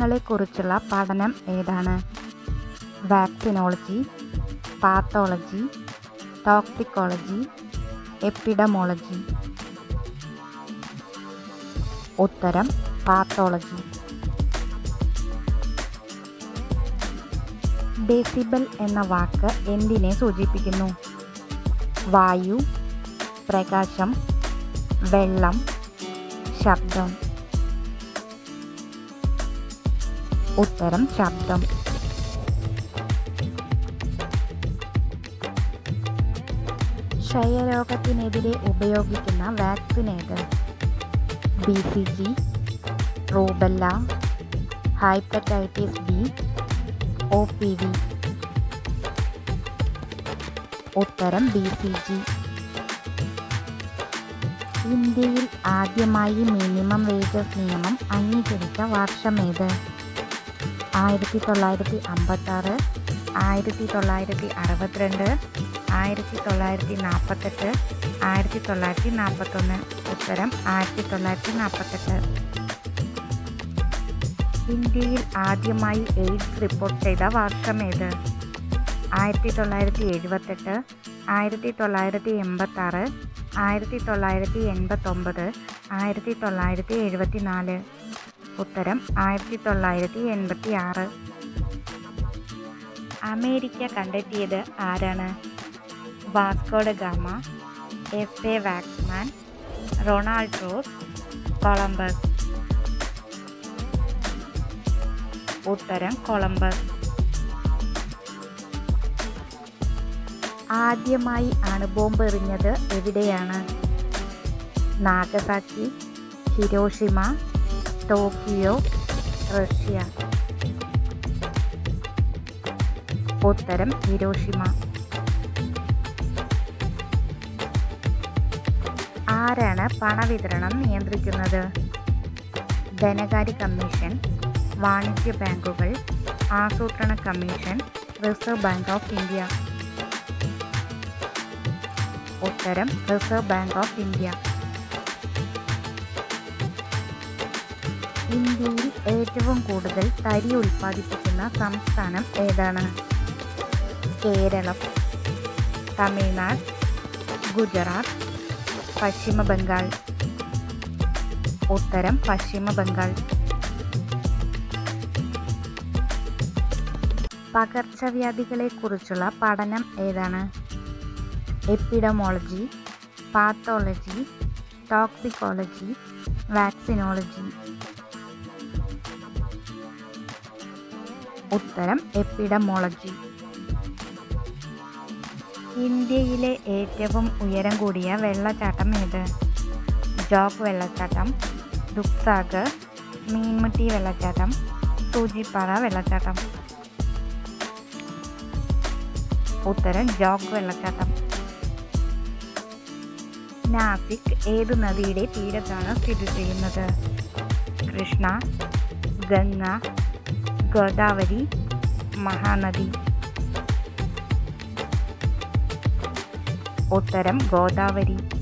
രോഗങ്ങളെക്കുറിച്ചുള്ള പഠനം ഏതാണ് vaccinology pathology toxicology epidemiology ഉത്തരം പാത്തോളജി ഡെസിബൽ എന്ന വാക്ക് എന്തിനെ സൂചിപ്പിക്കുന്നു വായു പ്രകാശം വെള്ളം ശബ്ദം ഉത്തരം ശബ്ദം ക്ഷയരോഗത്തിനെതിരെ ഉപയോഗിക്കുന്ന വാക്സിൻ ഏത് B C G rubella hepatitis B O P V ഉത്തരം ബി സി ജി ഇന്ത്യയിൽ ആദ്യമായി മിനിമം വേജസ് നിയമം അംഗീകരിച്ച വർഷമേത് ആയിരത്തി തൊള്ളായിരത്തി അമ്പത്താറ് ആയിരത്തി തൊള്ളായിരത്തി അറുപത്തിരണ്ട് ആയിരത്തി തൊള്ളായിരത്തി നാൽപ്പത്തെട്ട് ആയിരത്തി തൊള്ളായിരത്തി നാൽപ്പത്തൊന്ന് ഉത്തരം ആയിരത്തി തൊള്ളായിരത്തി നാൽപ്പത്തെട്ട് ഇന്ത്യയിൽ ആദ്യമായി എയ്ഡ്സ് റിപ്പോർട്ട് ചെയ്ത വർഷമേത് ആയിരത്തി തൊള്ളായിരത്തി എഴുപത്തെട്ട് ആയിരത്തി തൊള്ളായിരത്തി എൺപത്താറ് ആയിരത്തി തൊള്ളായിരത്തി എൺപത്തൊമ്പത് ആയിരത്തി തൊള്ളായിരത്തി എഴുപത്തി നാല് ഉത്തരം ആയിരത്തി തൊള്ളായിരത്തി എൺപത്തി ആറ് അമേരിക്ക കണ്ടെത്തിയത് ആരാണ് Vasco da Gama F A Waksman Ronald Ross Columbus ഉത്തരം കൊളംബസ് ആദ്യമായി അണുബോംബ് എറിഞ്ഞത് എവിടെയാണ് നാഗസാക്കി ഹിരോഷിമ ടോക്കിയോ റഷ്യ ഉത്തരം ഹിരോഷിമ ആരാണ് പണവിതരണം നിയന്ത്രിക്കുന്നത് ധനകാര്യ കമ്മീഷൻ വാണിജ്യ ബാങ്കുകൾ ആസൂത്രണ commission Reserve Bank of India ഉത്തരം റിസർവ് ബാങ്ക് ഓഫ് ഇന്ത്യ ഇന്ത്യയിൽ ഏറ്റവും കൂടുതൽ തരി ഉൽപ്പാദിപ്പിക്കുന്ന സംസ്ഥാനം ഏതാണ് കേരളം തമിഴ്നാട് ഗുജറാത്ത് പശ്ചിമ ബംഗാൾ ഉത്തരം പശ്ചിമ ബംഗാൾ പകർച്ചവ്യാധികളെക്കുറിച്ചുള്ള പഠനം ഏതാണ് എപ്പിഡമോളജി പാത്തോളജി ടോക്സിക്കോളജി വാക്സിനോളജി ഉത്തരം എപ്പിഡമോളജി ഇന്ത്യയിലെ ഏറ്റവും ഉയരം കൂടിയ വെള്ളച്ചാട്ടം ഏത് ജോഗ് വെള്ളച്ചാട്ടം ദുക്സാഗർ മീൻമുട്ടി വെള്ളച്ചാട്ടം സൂചിപ്പാറ വെള്ളച്ചാട്ടം ഉത്തരം ജോഗ് വെള്ളച്ചാട്ടം നാസിക് ഏത് നദിയുടെ തീരത്താണ് സ്ഥിതി ചെയ്യുന്നത് കൃഷ്ണ ഗംഗ ഗോദാവരി മഹാനദി ഉത്തരം ഗോദാവരി